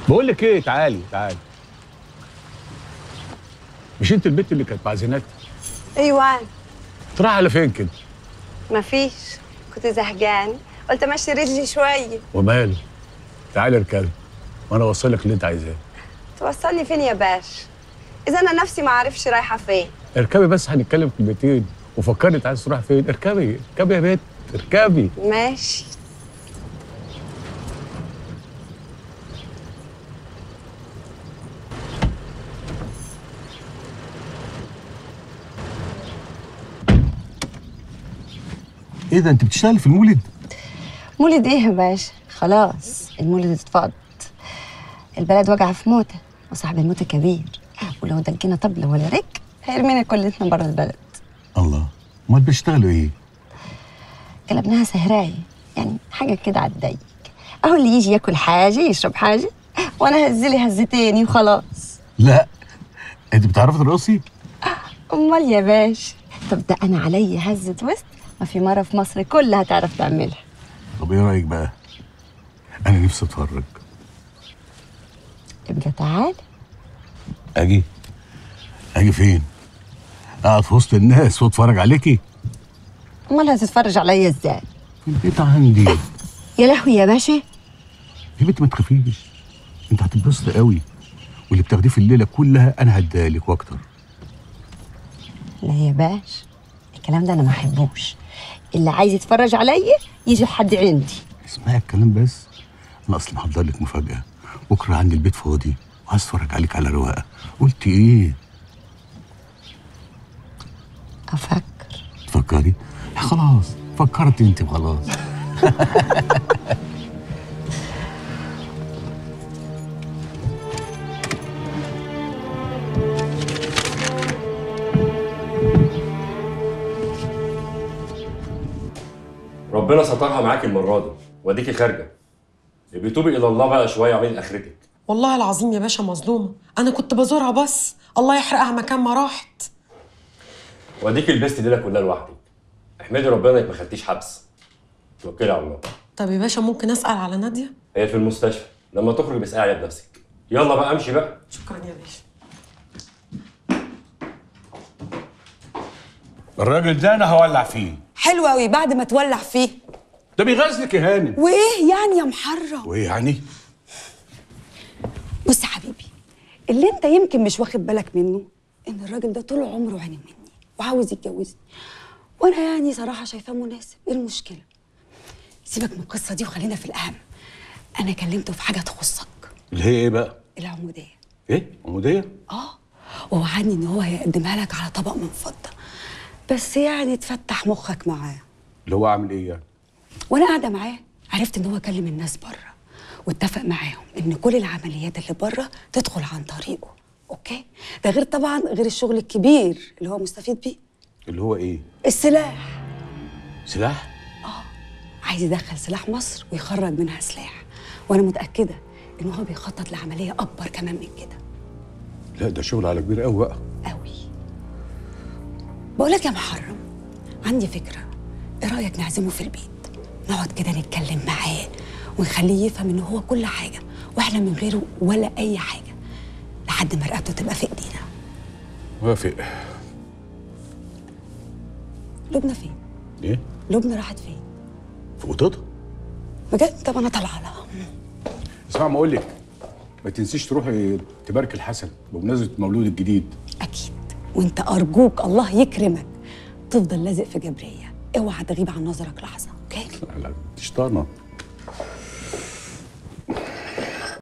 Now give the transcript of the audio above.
بقول لك ايه تعالي تعالي مش انت البت اللي كانت مع زينات ايوان تروح على فين كده مفيش كنت زهقان قلت امشي رجلي شويه وماله تعالي اركبي وانا اوصلك اللي انت عايزاه توصلني فين يا باش اذا انا نفسي ما عارفش رايحه فين اركبي بس هنتكلم كلمتين وفكرني انت عايز تروح فين اركبي اركبي يا بنت اركبي ماشي ايه ده انت بتشتغلي في المولد مولد ايه يا باشا خلاص المولد اتفض البلد وجع في موته وصاحب الموتة كبير ولو دقينا طبلة ولا رك هيرمينا كلنا بره البلد الله امال بتشتغلوا ايه قلبناها سهراية يعني حاجة كده على الضيق اهو اللي يجي ياكل حاجة يشرب حاجة وانا هزلي هزتيني وخلاص لا انت بتعرفي ترقصي امال يا باش طب ده انا عليا هزة وسط ما في مرة في مصر كلها تعرف تعملها طب ايه رايك بقى انا نفسي اتفرج ابقى تعال اجي اجي فين اقعد في وسط الناس واتفرج عليكي امال هتتفرج عليا ازاي في البيت عندي يا لهوي يا باشا يا بنت ما تخافيش انت هتتبسط قوي واللي بتاخديه في الليله كلها انا هديها لك واكتر لا يا باش الكلام ده انا ما احبوش اللي عايز يتفرج عليا يجي لحد عندي اسمعي الكلام بس انا اصلا محضر لك مفاجاه بكره عندي البيت فاضي وعايز اتفرج عليك على رواقه قلت ايه افكر تفكري خلاص فكرت انت خلاص ربنا سترها معاك المره دي واديكي خارجه يبقى توبي الى الله بقى شويه وعملي اخرتك والله العظيم يا باشا مظلومة أنا كنت بزورها بس الله يحرقها مكان ما راحت واديكي لبست الليله كلها لوحدك احمدي ربنا انك ما خدتيش حبس توكلي على الله طب يا باشا ممكن أسأل على نادية؟ هي في المستشفى لما تخرج بس عليها بنفسك يلا بقى امشي بقى شكرا يا باشا الراجل ده انا هولع فيه حلو قوي بعد ما تولع فيه ده بيغازلك يا هانم وايه يعني يا محرم وايه يعني بص يا حبيبي اللي انت يمكن مش واخد بالك منه ان الراجل ده طول عمره عيني مني وعاوز يتجوزني وانا يعني صراحه شايفاه مناسب ايه المشكله سيبك من القصه دي وخلينا في الاهم انا كلمته في حاجه تخصك اللي هي ايه بقى العموديه ايه عموديه اه ووعدني ان هو هيقدمها لك على طبق من فضه بس يعني تفتح مخك معاه اللي هو عامل ايه يعني وانا قاعده معاه عرفت ان هو كلم الناس بره واتفق معاهم ان كل العمليات اللي بره تدخل عن طريقه اوكي ده غير طبعا غير الشغل الكبير اللي هو مستفيد بيه اللي هو ايه السلاح سلاح عايز يدخل سلاح مصر ويخرج منها سلاح وانا متاكده ان هو بيخطط لعمليه اكبر كمان من كده لا ده شغل على كبير قوي بقى قوي بقول لك يا محرم عندي فكره ايه رايك نعزمه في البيت نقعد كده نتكلم معاه ونخليه يفهم ان هو كل حاجه واحنا من غيره ولا اي حاجه لحد ما رقبته تبقى في ايدينا وافق لبنى فين ايه لبنى راحت فين في اوضتها بجد طب انا طالعه لها اسمع ما اقول لك ما تنسيش تروحي تبارك الحسن بمناسبه مولود الجديد اكيد وانت ارجوك الله يكرمك تفضل لازق في جبريه اوعى تغيب عن نظرك لحظه اوكي لا لا شطانه